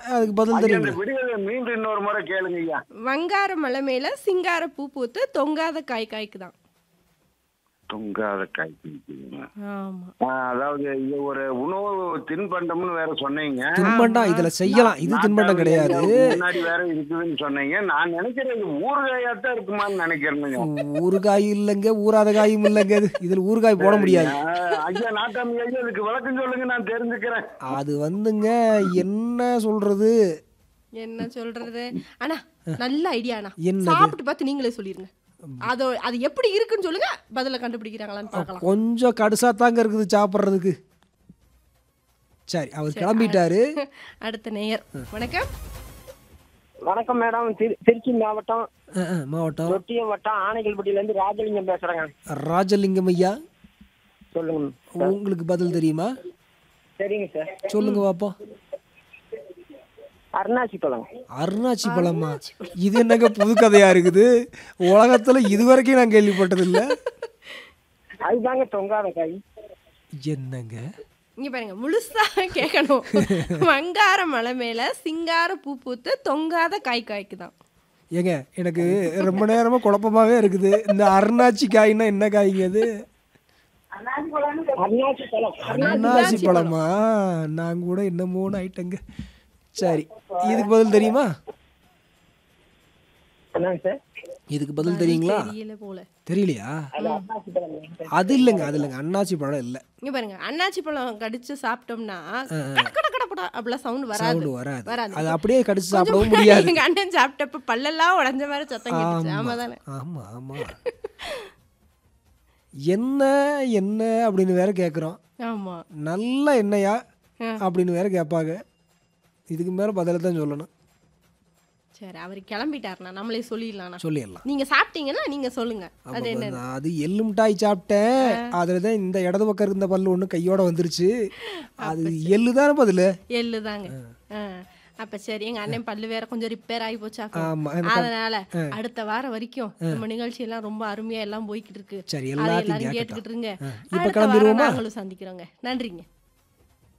அதுக்கு பதில் ஐயா, இந்த தெரியுங்களா விடுதலை மீண்டும் இன்னொரு முறை கேளுங்க ஐயா வங்கார மலை மேல சிங்கார பூ பூத்து தொங்காத காய் காய்க்குதான் தொங்காத காய் பிடிக்குதுங்க. ஆமா ஆ, அதாவது இது ஒரு உணவு தின்பண்டம்னு வேற சொன்னீங்க தின்பண்டம் இதுல செய்யலாம் இது தின்பண்டம் கிடையாது முன்னாடி வேற இருக்குதுன்னு சொன்னீங்க நான் நினைக்கிறேன் இது ஊறுகாயா தான் இருக்குமான்னு நினைக்கிறேனுங்க ஊறுகாய் இல்லைங்க ஊறாத காயும் இல்லைங்க இது இதுல ஊறுகாய் போட முடியாது ஆ, ஐயா நாட்டாமி ஐயா இதுக்கு விளக்கம் சொல்லுங்க நான் தெரிஞ்சுக்கிறேன் அது வந்துங்க என்ன சொல்றது என்ன சொல்றது அண்ணா நல்ல ஐடியா அண்ணா என்னது? சாப்பிட்டு பார்த்து நீங்களே சொல்லிருங்க அதோ அது எப்படி இருக்குன்னு சொல்லுங்க பதில கண்டுபிடிக்கிறாங்களான்னு பார்க்கலாம் கொஞ்சம் கடுசா தாங்க இருக்குது சாப்பிட்றதுக்கு சரி அவர் கிளம்பிட்டாரு அடுத்த நேயர் வணக்கம் வணக்கம் மேடம் திரு திருச்சி மாவட்டம் அஹ், அஹ், மாவட்டம் தொட்டியம் வட்டம் ஆனைகள்பட்டியில இருந்து ராஜலிங்கம் பேசுறேங்க ராஜலிங்கம் ஐயா சொல்லுங்க உங்களுக்கு பதில் தெரியுமா சரிங்க சார் சொல்லுங்க பாப்போம் அருணாச்சி பழம் அருணாச்சி பழமா இது என்னங்க புது கதையா இருக்குது உலகத்துல இது வரைக்கும் நான் கேள்விப்பட்டது இல்ல அதுதாங்க தொங்காத காய் என்னங்க இங்க பாருங்க முழுசா கேட்கணும் வங்கார மலை மேல சிங்கார பூ பூத்து தொங்காத காய் காய்க்குதான் ஏங்க எனக்கு ரொம்ப நேரமா குழப்பமாவே இருக்குது இந்த அருணாச்சி காய்னா என்ன காய்ங்க அது அருணாச்சி பழம் அருணாச்சி பழமா நான் கூட என்னமோன்னு ஆயிட்டேங்க சரி இதுக்கு பதில் தெரியுமா என்னங்க சார் இதுக்கு பதில் தெரியுங்களா தெரியல போல தெரியலையா அது அருணாச்சி பழம் அது இல்லைங்க அது இல்லைங்க அண்ணாச்சி பழம் இல்லை இங்க பாருங்க அண்ணாச்சி பழம் கடிச்சு சாப்பிட்டோம்னா கட கட கட கட அப்படிலாம் சவுண்ட் வராது சவுண்டு வராது வராது அது அப்படியே கடிச்சு கொஞ்சம் சாப்பிடவும் முன்னாடி முடியாது எங்க அண்ணன் சாப்பிட்டப்ப பல்லெல்லாம் உடைஞ்ச மாதிரி சத்தம் கேட்டுச்சு ஆமா தானே ஆமா ஆமா என்ன என்ன அப்படின்னு வேற கேட்குறோம் ஆமா நல்ல எண்ணெயா அப்படின்னு வேற கேட்பாங்க இதுக்கு மேல பதில தான் சொல்லணும் சரி அவர் கிளம்பிட்டாருண்ணா நம்மளே சொல்லிடலாம்ண்ணா சொல்லிடலாம் நீங்க சாப்பிட்டீங்கன்னா நீங்க சொல்லுங்க அது அப்ப என்ன நான் அது எள்ளு மிட்டாய் சாப்பிட்டேன் அதில் தான் இந்த இடது பக்கம் இருந்த பல்லு ஒன்று கையோட வந்துருச்சு அது எள்ளு தானே பதில் எள்ளு தாங்க ஆ. அப்ப சரி எங்க அண்ணன் பல்லு வேற கொஞ்சம் ரிப்பேர் ஆகி போச்சாக்கும் ஆமா எனக்கு அதனால அடுத்த வாரம் வரைக்கும் நம்ம நிகழ்ச்சி எல்லாம் ரொம்ப அருமையா எல்லாம் போய்கிட்டு இருக்கு சரி அதை எல்லாத்தையும் எல்லாரும் கேட்கட்டும் கேட்டுக்கிட்டு இருங்க இப்ப அடுத்த வாரம் கிளம்பிருவோமா? நாங்களும் சந்திக்கிறோங்க நன்றிங்க